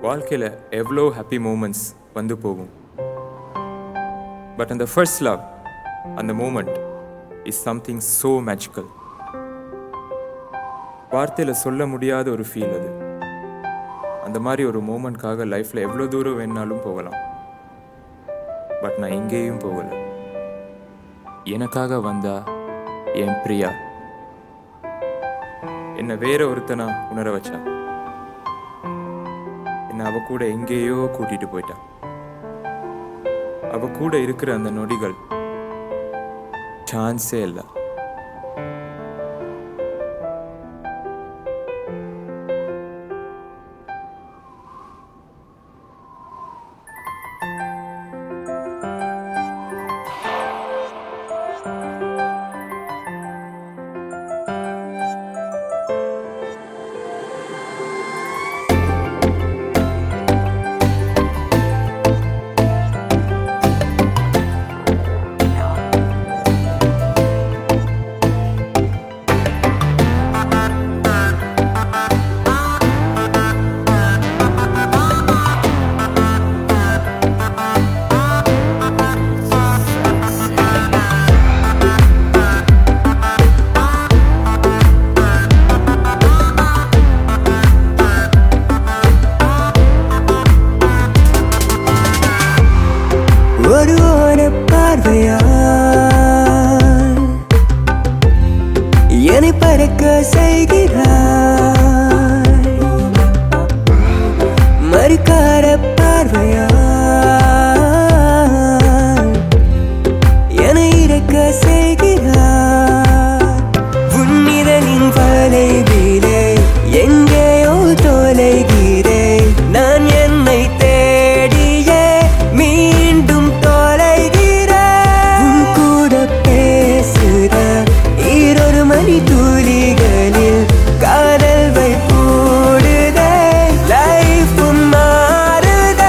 வாழ்க்கையில் எவ்வளோ happy moments வந்து போகும் பட் அந்த ஃபர்ஸ்ட் லவ் அந்த moment is something so magical வார்த்தையில் சொல்ல முடியாத ஒரு ஃபீல் அது அந்த மாதிரி ஒரு மூமெண்ட்காக லைஃப்பில் எவ்வளோ தூரம் வேணாலும் போகலாம் பட் நான் எங்கேயும் போகல எனக்காக வந்தா என் பிரியா என்னை வேற ஒருத்தனா உணர வச்சா என்னை அவ கூட எங்கேயோ கூட்டிட்டு போயிட்டா அவ கூட இருக்கிற அந்த நொடிகள் சான்ஸே இல்லை ஒரு ஓர பார்வையால் என்னை பறக்க செய்கிறாய் மறுக்கார பார்வையால் என்னை இறக்க செய்கிறாய் உன்னிதழின் வளைவிலே எங்கேயோ தொலைகிறேன் நான் என்னை தேடியே மீண்டும் தொலைகிறேன் உன் கூட பேசுற ஈரொரு மணி துளிகளில் காதல் வைப்பூடுதே லைஃப் மாறுதே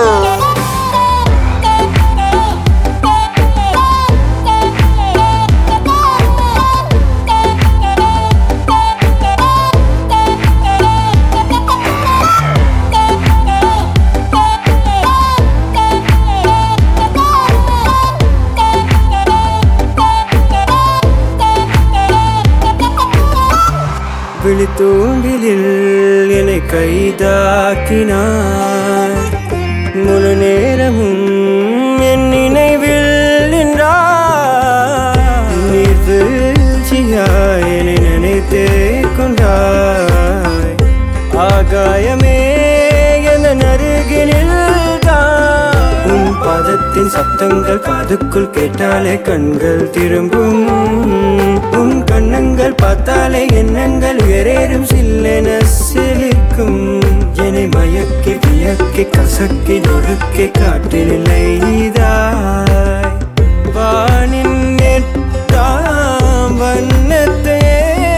விழித்தூண்டிலில் என்னை கைதாக்கினார் முழு நேரமும் என் நினைவில் நின்றார் நீர் வீழ்ச்சியாய் என்னை நினைத்தே கொண்டாய் ஆகாயமே என அருகினில் உன் பாதத்தின் சப்தங்கள் காதுக்குள் கேட்டாலே கண்கள் திரும்பும் உன் கண்ணங்கள் பார்த்தாலே எண்ணங்கள் வேறேறும் சில்லென சிலிக்கும் என்னை மயக்கி வியக்கி கசக்கி நொறுக்கி காட்டினில்லை நீதாய் வானின் எட்டாம் வண்ணத்தையே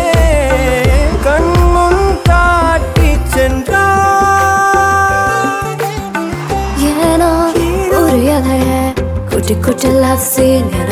கண்முன் காட்டிச் சென்றாய் ஏனோ புரியலையே குட்டி குட்டி லவ் சீன்